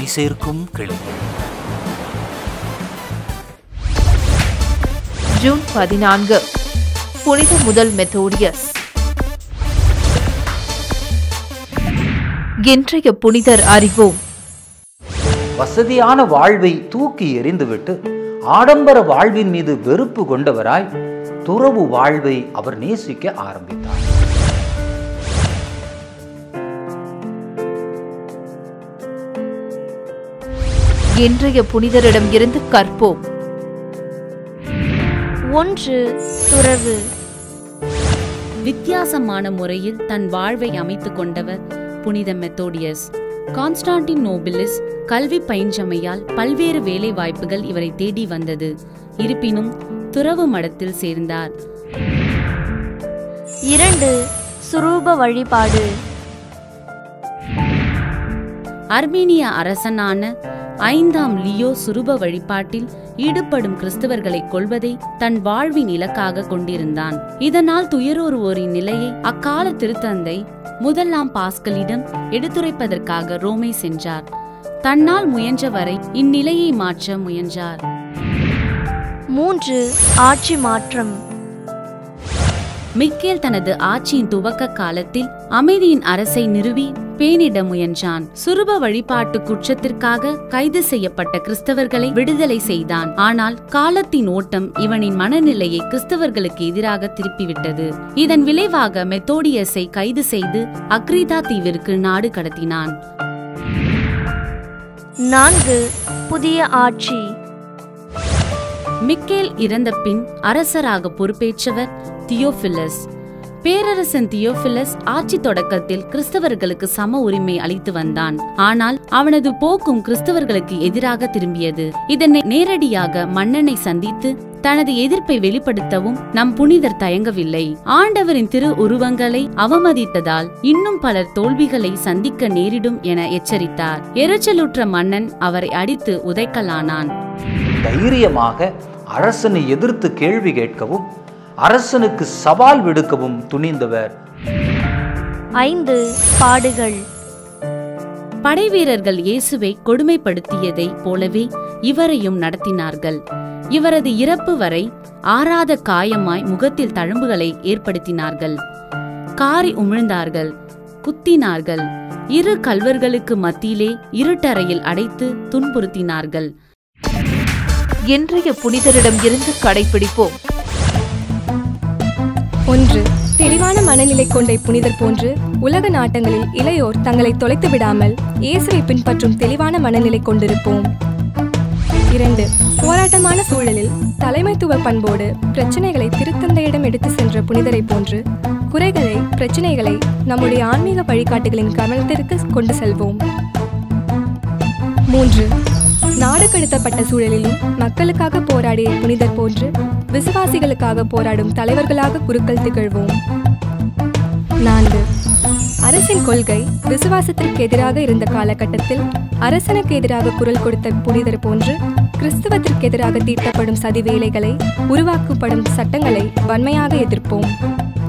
கரை சேர்க்கும் கிளி ஜூன் பதினான்கு புனித முதல் மெத்தோடியஸ் இன்றைய புனிதர் அறிவோம் வசதியான வாழ்வை தூக்கி எறிந்துவிட்டு ஆடம்பர வாழ்வின் மீது வெறுப்பு கொண்டவராய் துறவு வாழ்வை அவர் நேசிக்க ஆரம்பித்தார் இன்றைய புனிதரிடம் இருந்து கற்போம் ஒன்று துறவு வித்தியாசமான முறையில் தன் வாழ்வை அமைத்துக் கொண்டவர் புனித மெத்தோடியஸ் கான்ஸ்டான்டின் நோபிலிஸ் கல்வி பயின்றமையால் பல்வேறு வேலை வாய்ப்புகள் இவரை தேடி வந்தது இருப்பினும் துறவு மடத்தில் சேர்ந்தார் இரண்டு சுரூப வழிபாடு அர்மீனிய அரசனான ஐந்தாம் லியோ சுரூப வழிபாட்டில் ஈடுபடும் கிறிஸ்தவர்களை கொல்வதை தன் வாழ்வின் இலக்காக கொண்டிருந்தான் இதனால் துயரோருவோரின் நிலையை அக்கால திருத்தந்தை முதலாம் பாஸ்கலிடம் எடுத்துரைப்பதற்காக ரோமை சென்றார் தன்னால் முயன்றவரை இந்நிலையை மாற்ற முயன்றார் மூன்று ஆட்சி மாற்றம் மிக்கேல் தனது ஆட்சியின் துவக்க காலத்தில் அமைதியின் அரசை நிறுவி பேணிட முயன்றான் சுரூப வழிபாட்டு குற்றத்திற்காக கைது செய்யப்பட்ட கிறிஸ்தவர்களை விடுதலை செய்தான் ஆனால் காலத்தின் ஓட்டம் இவனின் மனநிலையை கிறிஸ்தவர்களுக்கு எதிராக திருப்பிவிட்டது இதன் விளைவாக மெத்தோடியஸை கைது செய்து அக்ரிதா தீவிற்கு நாடு கடத்தினான் நான்கு புதிய ஆட்சி மிக்கேல் இறந்த பின் அரசராக பொறுப்பேற்றவர் தியோபிலஸ் பேரரசன் தியோபிலஸ் ஆட்சி தொடக்கத்தில் கிறிஸ்தவர்களுக்கு சம உரிமை அளித்து வந்தான் ஆனால் அவனது போக்கும் கிறிஸ்தவர்களுக்கு எதிராக திரும்பியது இதனை நேரடியாக மன்னனை சந்தித்து தனது எதிர்ப்பை வெளிப்படுத்தவும் நம் புனிதர் தயங்கவில்லை ஆண்டவரின் திரு உருவங்களை அவமதித்ததால் இன்னும் பலர் தோல்விகளை சந்திக்க நேரிடும் என எச்சரித்தார் எரிச்சலுற்ற மன்னன் அவரை அடித்து உதைக்கலானான் தைரியமாக அரசனை எதிர்த்து கேள்வி கேட்கவும் அரசனுக்கு சவால் விடுக்கவும் துணிந்தவர் ஐந்து பாடுகள் படைவீரர்கள் இயேசுவை கொடுமைப்படுத்தியதைப் போலவே இவரையும் நடத்தினார்கள் இவரது இறப்பு வரை ஆறாத காயமாய் முகத்தில் தழும்புகளை ஏற்படுத்தினார்கள் காரி உமிழ்ந்தார்கள் குத்தினார்கள் இரு கல்வர்களுக்கு மத்தியிலே இருட்டறையில் அடைத்து துன்புறுத்தினார்கள் இன்றைய புனிதரிடம் இருந்து கடைபிடிப்போம் ஒன்று தெளிவான மனநிலை கொண்ட புனிதர் போன்று உலக நாட்டங்களில் இளையோர் தங்களை தொலைத்து விடாமல் இயேசுவை பின்பற்றும் தெளிவான மனநிலை கொண்டிருப்போம் இரண்டு போராட்டமான சூழலில் தலைமைத்துவ பண்போடு பிரச்சனைகளை திருத்தந்தையிடம் எடுத்து சென்ற புனிதரை போன்று குறைகளை பிரச்சனைகளை நம்முடைய ஆன்மீக வழிகாட்டுகளின் கவனத்திற்கு கொண்டு செல்வோம் மூன்று நாடு கடத்தப்பட்ட சூழலிலும் மக்களுக்காக போராடிய புனிதர் போன்று விசுவாசிகளுக்காக போராடும் தலைவர்களாக குருக்கள் திகழ்வோம் நான்கு அரசின் கொள்கை விசுவாசத்திற்கு எதிராக இருந்த காலகட்டத்தில் அரசனுக்கு எதிராக குரல் கொடுத்த புனிதர் போன்று கிறிஸ்துவத்திற்கு எதிராக தீட்டப்படும் சதி வேலைகளை உருவாக்கப்படும் சட்டங்களை வன்மையாக எதிர்ப்போம்